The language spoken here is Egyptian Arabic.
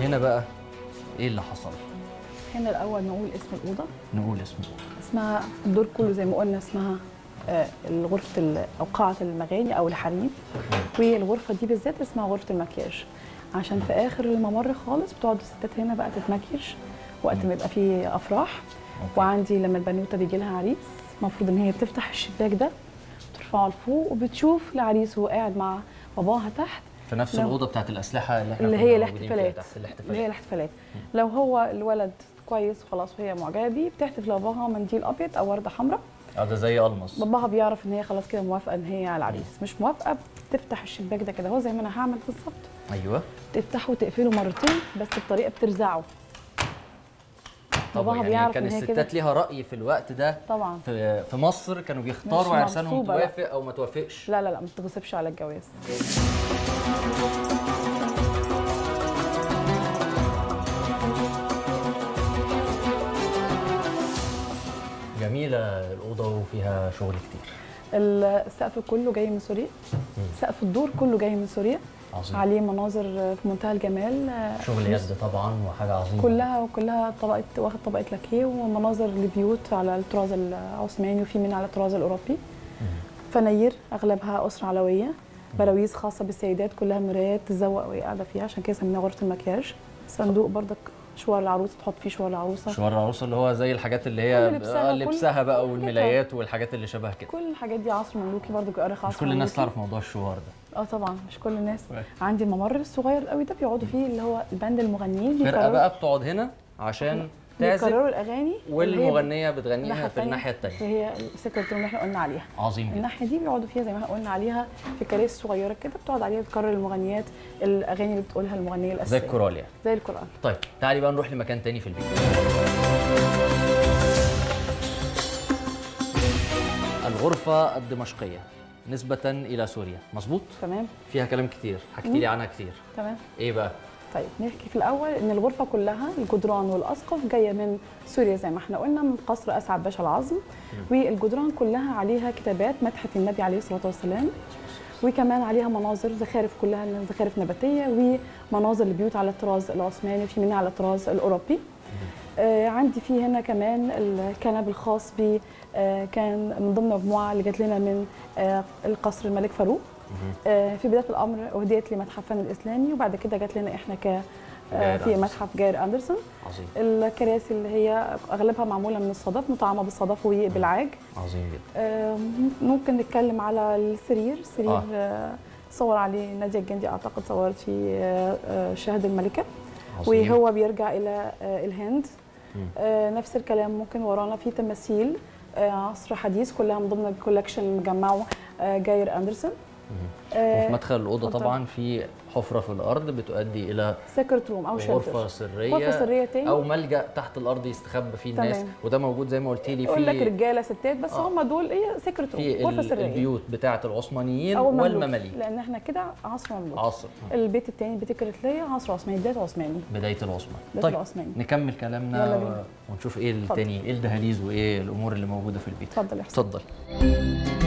هنا بقى ايه اللي حصل هنا الاول نقول اسم الاوضه نقول اسم الأوضة. اسمها الدور كله زي ما قلنا اسمها آه، غرفه ال- او قاعه المغاني او الحريم والغرفه دي بالذات اسمها غرفه المكياج عشان في اخر الممر خالص بتقعد الستات هنا بقى تتمكيج وقت ما يبقى فيه افراح أوكي. وعندي لما البنوته بيجي لها عريس المفروض ان هي بتفتح الشباك ده ترفعه لفوق وبتشوف العريس وهو قاعد مع باباها تحت في نفس لو- الاوضه بتاعت الاسلحه اللي احنا اللي كنا هي موجودين فيها الاحتفالات تحت اللي هي الاحتفالات الاحتفالات لو هو الولد كويس خلاص وهي معجبه بيه بتحتف لباباها منديل ابيض او ورده حمراء اه ده زي المص باباها بيعرف ان هي خلاص كده موافقه ان هي على العريس مش موافقه بتفتح الشباك ده كده هو زي ما انا هعمل بالظبط ايوه تفتحه وتقفله مرتين بس بطريقه بترزعه طب باباها يعني بيعرف كان ان هي كده الستات ليها راي في الوقت ده طبعا في في مصر كانوا بيختاروا مش عرسانهم مغصوبة، لا. توافق او ما توافقش لا لا لا ما تغصبش على الجواز جميله الاوضه وفيها شغل كتير السقف كله جاي من سوريا سقف الدور كله جاي من سوريا عظيم عليه مناظر في منتهى الجمال شغل يد طبعا وحاجه عظيمه كلها وكلها طبقه واخد طبقه لاكيه ومناظر لبيوت على الطراز العثماني وفي منها على الطراز الاوروبي فناير اغلبها اسره علويه براويز خاصه بالسيدات كلها مرايات تزوق وهي قاعده فيها عشان كده سميناها غرفه المكياج صندوق برضك شوار العروسه تحط فيه شوار العروسه شوار العروسه اللي هو زي الحاجات اللي هي كل لبسها، آه، كل لبسها بقى حاجتها. والملايات والحاجات اللي شبه كده كل الحاجات دي عصر مملوكي برضه بيؤرخ عصر مش كل الناس مملوكي. تعرف موضوع الشوار ده اه طبعا مش كل الناس right. عندي الممر الصغير قوي ده بيقعدوا فيه اللي هو الباند المغنيين فرقه بيقرروا- بقى بتقعد هنا عشان تعزف بيكرروا الاغاني اللي هي والمغنيه بتغنيها في الناحيه اللي الثانيه هي السكرتير اللي احنا قلنا عليها عظيم جدا الناحيه دي بيقعدوا فيها زي ما احنا قلنا عليها في كراسي صغيره كده بتقعد عليها تكرر المغنيات الاغاني اللي بتقولها المغنيه زي الاساسيه الكورال يعني زي القران طيب تعالي بقى نروح لمكان تاني في البيت الغرفة الدمشقية نسبة إلى سوريا مظبوط؟ تمام فيها كلام كتير حكيتي لي عنها كتير تمام إيه بقى؟ طيب نحكي في الاول ان الغرفه كلها الجدران والاسقف جايه من سوريا زي ما احنا قلنا من قصر اسعد باشا العظم والجدران كلها عليها كتابات مدحت النبي عليه الصلاه والسلام وكمان عليها مناظر زخارف كلها زخارف نباتيه ومناظر لبيوت على الطراز العثماني وفي منها على الطراز الاوروبي آه عندي في هنا كمان الكنب الخاص ب آه كان من ضمن مجموعه اللي جات لنا من آه القصر الملك فاروق آه في بدايه الامر اهديت لمتحف الفن الاسلامي وبعد كده جات لنا احنا ك آه جاير في أندرسون. متحف جاير اندرسون عظيم الكراسي اللي هي اغلبها معموله من الصدف مطعمه بالصدف وبالعاج عظيم جدا آه، ممكن نتكلم على السرير السرير آه. آه. صور عليه ناديه الجندي اعتقد صورت في آه، آه، شهد الملكه عظيم وهو بيرجع الى آه، الهند مم. آه، نفس الكلام ممكن ورانا في تماثيل آه، عصر حديث كلها من ضمن الكولكشن اللي مجمعه آه، جاير اندرسون آه، وفي مدخل الأوضة اتفضل. طبعا في حفرة في الأرض بتؤدي إلى سيكرت روم او غرفة شلتر سرية غرفه سريه تاني أو ملجأ تحت الأرض يستخبى فيه الناس تمام. وده موجود زي ما قلتي لي يقول لك في رجاله ستات بس آه. هم دول ايه سيكرت روم في غرفه ال- سريه البيوت بتاعة العثمانيين او المملوك والمماليك لان احنا كده عصر مملوك عصر البيت الثاني بيت الكريتليه عصر عثماني بدايه عثماني بداية العثمان بداية طيب العثماني. نكمل كلامنا يلا بينا. و- ونشوف ايه التاني ايه الدهاليز وايه الامور اللي موجودة في البيت اتفضل يا حسين اتفضل